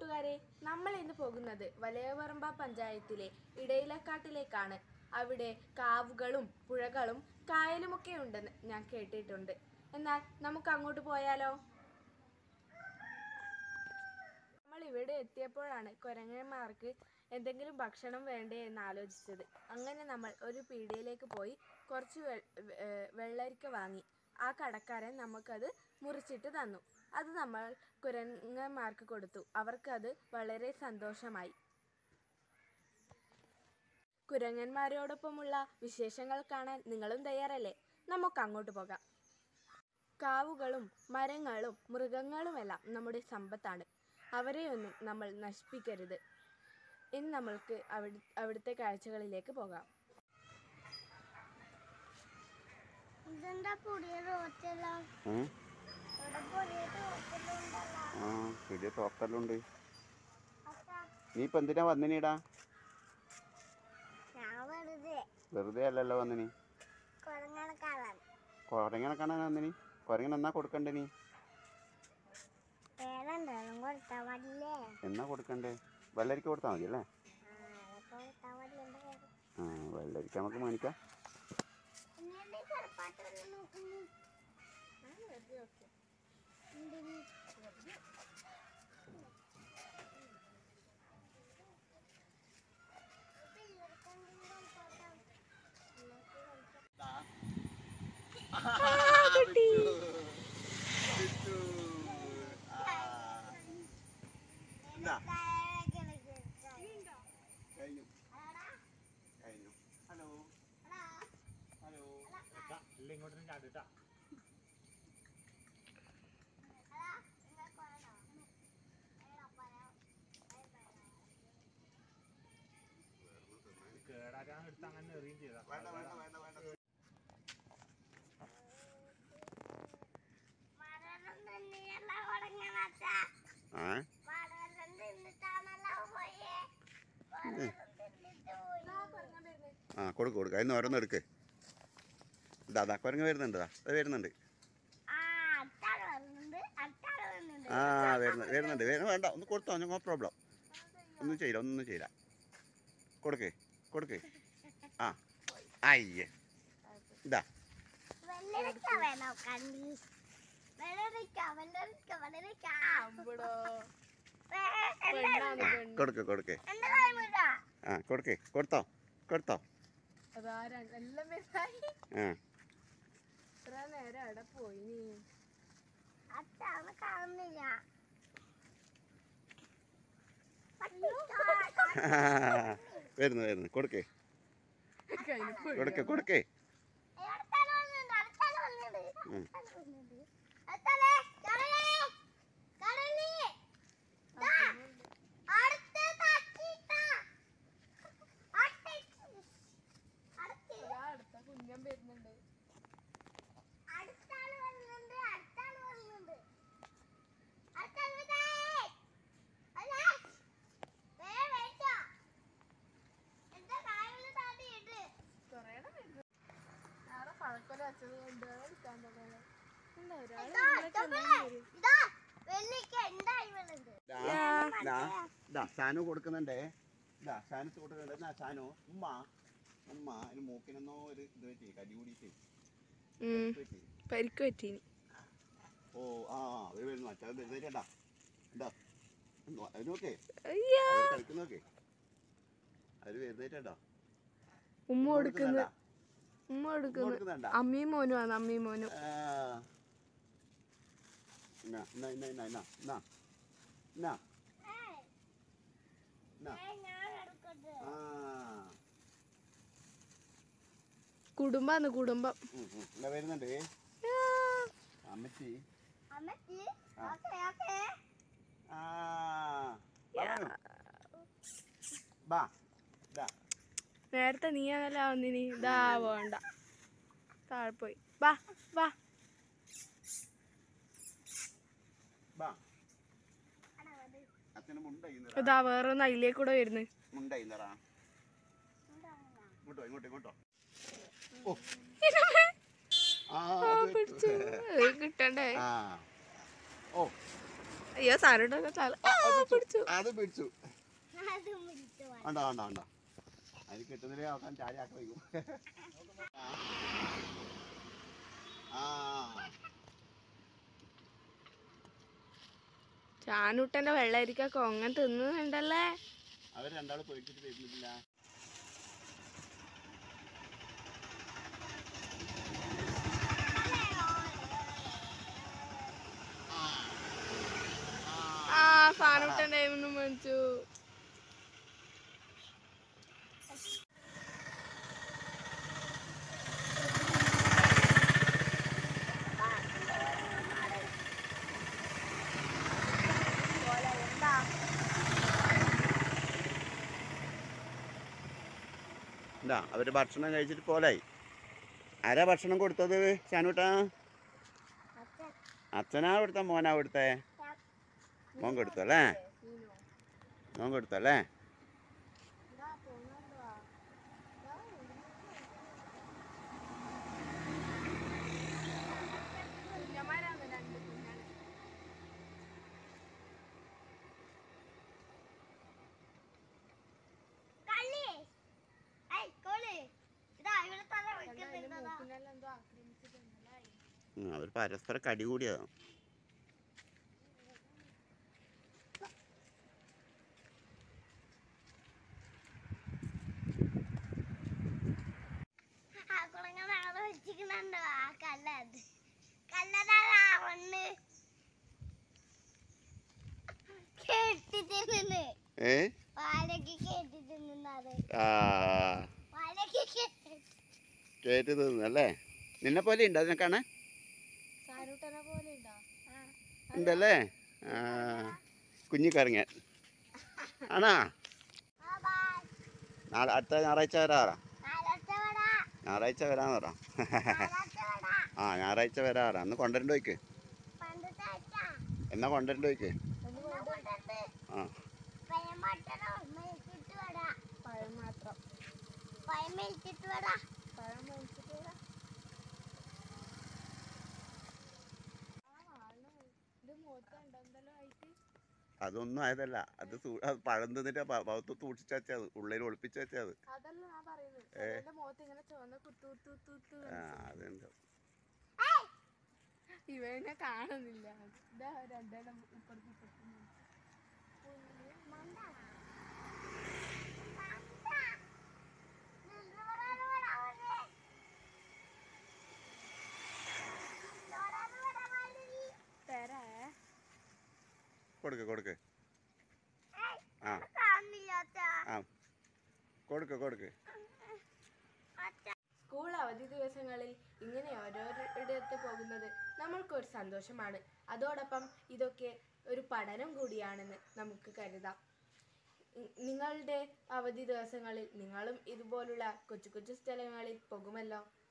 കൂട്ടുകാരെ നമ്മൾ ഇന്ന് പോകുന്നത് വലിയപറമ്പ പഞ്ചായത്തിലെ ഇടയിലക്കാട്ടിലേക്കാണ് അവിടെ കാവുകളും പുഴകളും കായലുമൊക്കെ ഉണ്ടെന്ന് ഞാൻ കേട്ടിട്ടുണ്ട് എന്നാൽ നമുക്ക് അങ്ങോട്ട് പോയാലോ നമ്മൾ ഇവിടെ എത്തിയപ്പോഴാണ് കുരങ്ങന്മാർക്ക് എന്തെങ്കിലും ഭക്ഷണം വേണ്ടേ എന്ന് ആലോചിച്ചത് അങ്ങനെ നമ്മൾ ഒരു പീടികയിലേക്ക് പോയി കുറച്ച് വെ- വെ- ഏർ വെള്ളരിക്ക വാങ്ങി ആ കടക്കാരൻ നമുക്കത് മുറിച്ചിട്ട് തന്നു അത് നമ്മൾ കുരങ്ങന്മാർക്ക് കൊടുത്തു അവർക്കത് വളരെ സന്തോഷമായി കുരങ്ങന്മാരോടൊപ്പമുള്ള വിശേഷങ്ങൾ കാണാൻ നിങ്ങളും തയ്യാറല്ലേ നമുക്ക് അങ്ങോട്ട് പോകാം കാവുകളും മരങ്ങളും മൃഗങ്ങളുമെല്ലാം നമ്മുടെ സമ്പത്താണ് അവരെയൊന്നും നമ്മൾ നശിപ്പിക്കരുത് ഇനി നമ്മൾക്ക് അവിടെ അവിടുത്തെ കാഴ്ചകളിലേക്ക് പോകാം ഇതെന്താ പുതിയ റോച്ചെല്ലാം ഉം. ഇവിടെ പുതിയ റോച്ചെല്ലാം ഉണ്ടല്ലോ ആ വലിയ തോക്കലുണ്ട് അച്ഛാ നീ ഇപ്പൊ എന്തിനാ വന്നിനീടാ ഞാൻ വെറുതെ വെറുതെ അല്ലല്ലോ വന്നിനി കുരങ്ങനെ കാണാൻ കുരങ്ങനെ കാണാൻ വന്നിനി കുരങ്ങനെ എന്നാ കൊടുക്കണ്ടേ നീ വേറെന്തായാലും കൊടുത്താ മതില്ലേ എന്നാ കൊടുക്കണ്ടേ വെള്ളരിക്ക കൊടുത്താൽ മതി അല്ലേ ആ അതൊക്കെ കൊടുത്താ മതി എന്താ കാര്യം? ആ വെള്ളരിക്ക നമുക്ക് മേടിക്കാം ഇനി എന്റെ ചെറുപ്പാട്ട് വല്ലതും നോക്കുന്നു എന്തിന്? പിള്ളേർക്ക് എന്തെങ്കിലും കളിപ്പാട്ടം. പിള്ളേർക്ക് കളിപ്പാട്ടം. താഴേക്ക് ഇളക്കി. കഴിഞ്ഞു അടാ, കഴിഞ്ഞു ഹലോ അടാ. ഹലോ അടാ, നിങ്ങൾ കൊള്ളാം. എടാ, പറയാം. ഏയ് പറയാം. കേടാക്കാൻ എടുത്ത് അങ്ങനെ എറിയും ചെയ്താ വേണ്ട വേണ്ട വേണ്ട വേണ്ട മരണം തന്നെയല്ല ഉറങ്ങണ അച്ഛാ. ആ മരണം തിന്നിട്ടാണല്ലോ പോയേ. മരണം തിന്നിട്ട് പോയി. ആ കൊടുക്ക് കൊടുക്ക് അതിന് ഓരോന്ന് എടുക്ക് ഇതാ അതാ കുരങ്ങ് വരുന്നുണ്ട് ദാ അത് വരുന്നുണ്ട് ആ, അച്ഛാണ് വരുന്നുണ്ട്. അച്ഛാണ് വരുന്നുണ്ട്. ആ വരുന്നുണ്ട് വരുന്നുണ്ട് വരുന്ന വേണ്ട ഒന്ന് കൊടുത്തോ നോ പ്രോബ്ലം ഒന്നും ചെയ്യില്ല ഒന്നും ചെയ്യില്ല കൊടുക്ക് കൊടുക്ക് ആ അയ്യേ ഇതാ വെള്ളരിക്ക വേണോ കണ്ടി വെള്ളരിക്ക വെള്ളരിക്ക വെള്ളരിക്ക വേ- പെണ്ണാണ് പെണ്ണ് കൊടുക്ക് കൊടുക്ക് എന്റെ കൈമുട്ട ആ കൊടുക്ക് കൊടുത്തോ കൊടുത്തോ അതാരാ എല്ലാം വലുതായി ആ ഇത്ര നേരം അവിടെ പോയി നീ അച്ഛാണ് കാണുന്നില്ല വരുന്നു വരുന്നു കൊടുക്ക് കഴിഞ്ഞു പോയി. കൊടുക്ക് കൊടുക്ക് അടുത്താല് വന്നിട്ടുണ്ട് അടുത്താല് വന്നിട്ടുണ്ട് ഉം. അടുത്താല് വന്നിട്ടുണ്ട് അടുത്താല് കടലേ കടലേ ദാ അടുത്ത തച്ചിട്ടാ അടുത്ത അടുത്ത ഇതാ അടുത്ത കുഞ്ഞൻ വരുന്നുണ്ട് അടുത്താള് വരുന്നുണ്ട് അടുത്താള് വരുന്നുണ്ട് അടുത്താള് വന്നേ. അല്ലേ? വേഗം വേഗം. എന്താ കായലില് താണ്ടിയിട്ട്? കൊറേണം വരുന്നു വേറെ പഴക്കൊല വെച്ചത് കൊണ്ട് എടുക്കാൻ തുടങ്ങി എന്താ ഒരാള് ഇതാ, ഇതാ, ഇതാ, വെള്ളിക്ക എന്തായി വീണത്? ദാ, ദാ, ദാ, സാനു കൊടുക്കുന്നുണ്ടേ ഇതാ സാനു കൊടുക്കുന്നുണ്ട് എന്നാ സാനു ഉമ്മ ഉമ്മ അതിന് മൂക്കിനെന്നോ ഒരു ഇത് പറ്റി കടി കൂടിയിട്ട് പറ്റി. പരിക്ക് പറ്റീനി ഓ ആ ഒരു വരുന്നു അച്ഛൻ വരുന്നേറ്റാ എന്താ അത് നോക്കേ അയ്യാ അവര് കളിക്കുന്നോക്കേ അവര് വരുന്നേറ്റാ ഉമ്മ കൊടുക്കുന്നു ഉമ്മ കൊടുക്കുന്നു കൊടുക്കുന്നുണ്ടാ അമ്മയും മോനും ആണ് അമ്മയും മോനും ആ. എന്നാ എന്നാ എന്നാ എന്നാ എന്നാ എന്നാ എന്നാ ഏയ്, എന്നാ ഏയ്, ഞാൻ എടുക്കട്ടെ. ആ കുടുംബാന്ന് കുടുംബം ഉം, ഉം. എന്നാ വരുന്നുണ്ട് ആ, അമ്മച്ചി അമ്മച്ചി, ആ. Okay, okay. ആ പറഞ്ഞു ബാ ഇതാ നേരത്തെ നീ അതല്ല വന്നിനി ഇതാ വേണ്ട താഴെ പോയി വാ വാ ബാ അടാ, വരൂ. അച്ഛന് മുണ്ടയിന്നറാ ഇതാ വേറൊന്ന് അതിലേക്ക് കൂടെ വരുന്നു മുണ്ടയിന്നറാ ഇങ്ങോട്ട് വാ. ഇങ്ങോട്ടോ ഇങ്ങോട്ടോ ഇങ്ങോട്ടോ ഓ ആ അത് പിടിച്ചു വെച്ചു. കിട്ടണ്ടേ ആ ഓ അയ്യോ സാരോട്ടൊക്കെ ചാല ആ, പിടിച്ചു അത് പിടിച്ചു അതും പിടിച്ചു പോയി. ഉണ്ടോ ഉണ്ടോ ഉണ്ടോ അതിന് കിട്ടുന്നില്ലേ അവസാനം ചാടി ആക്കി വയ്ക്കും ആ ചാനൂട്ടന്റെ വെള്ളരിക്ക കൊങ്ങൻ തിന്നുന്നുണ്ടല്ലേ അവർ രണ്ടാളും പേടിച്ചിട്ട് വരുന്നില്ല ആ സാനൂട്ടന്റെ കയ്യിൽ മേടിച്ചു എന്താ അവര് ഭക്ഷണം കഴിച്ചിട്ട് പോലായി ആരാ ഭക്ഷണം കൊടുത്തത് ശാനൂട്ടാ അച്ഛൻ, അച്ഛനാ കൊടുത്ത മോനാ കൊടുത്തേ മോൻ കൊടുത്തു അല്ലേ മോൻ കൊടുത്തു അല്ലേ കള്ളി. ഏയ്, കോളി. ഇതാ, ഇവിടെ തല വെക്കുന്നുണ്ടതാ. ഉം, അവർ പരസ്പരം കടി കൂടിയതാ ആ കുളങ്ങ നാളെ വെച്ചിരിക്കുന്നുണ്ടോ ആ കല്ലത് കല്ലതാ ഒന്ന് കേട്ടിട്ട് ഏ പാലക്ക് കേട്ടിട്ട് നിന്നത് ആ പാലക്ക് കേട്ടിട്ട് കേട്ട് തിന്നല്ലേ നിന്നെ പോലെ ഉണ്ട് അതിനെ കാണാൻ സാനൂട്ടനെ പോലെ ഉണ്ടോ ഉണ്ടല്ലേ ആ കുഞ്ഞിക്കറങ്ങൻ ആണാ ആ ബൈ നാളെ അടുത്ത ഞായറാഴ്ച വരാറാ നാളത്തെ വട ഞായറാഴ്ച വരാന്ന് പറ നാളത്തെ വട ആ ഞായറാഴ്ച വരാറാ അന്ന് കൊണ്ടുവരണ്ട പോയിക്ക് പണ്ടത്തെ അച്ഛ എന്നാ കൊണ്ടുവരണ്ട പോയിക്ക് എന്നാ കൊണ്ടത് ആ പഴമട്ടണോ മേച്ചിട്ട് വട പഴം മാത്രം പഴം മേച്ചിട്ട് വട പഴം മേടിച്ചിട്ട് വരാം. ആ, ആണ്. ഇത് മുഖത്തുണ്ടോ എന്തെല്ലാം ആയിട്ട് അതൊന്നും ആയതല്ല അത് സൂ- അത് പഴം തിന്നിട്ട് ഭാഗത്ത് സൂക്ഷിച്ച് വെച്ചത് ഉള്ളിൽ ഒളിപ്പിച്ച് വെച്ചത് അതല്ല ഞാൻ പറയുന്നത് ഏ. എന്റെ മുഖത്ത് ഇങ്ങനെ ചുവന്ന കുത്തു കുത്തു കുത്തു കുത്തു ആ എന്ന് അതുണ്ട് ഇവനെ കാണുന്നില്ല ഇതാ രണ്ടെണ്ണം ഇപ്പുറത്ത് ഇപ്പുറത്ത് മണ്ട മണ്ട നിന്ന് വരാന് വട വന്നേ ലോറാന് വട മാതിരി തരാ കൊടുക്ക് കൊടുക്ക് ഏയ് ആ കാണുന്നില്ല അച്ഛാ ആ കൊടുക്ക് കൊടുക്ക് അച്ഛാ സ്കൂൾ അവധി ദിവസങ്ങളിൽ ഇങ്ങനെ ഓരോരിടത്ത് പോകുന്നത് നമ്മൾക്കൊരു സന്തോഷമാണ് അതോടൊപ്പം ഇതൊക്കെ ഒരു പഠനം കൂടിയാണെന്ന് നമുക്ക് കരുതാം നി- നിങ്ങളുടെ അവധി ദിവസങ്ങളിൽ നിങ്ങളും ഇതുപോലുള്ള കൊച്ചു കൊച്ചു സ്ഥലങ്ങളിൽ പോകുമല്ലോ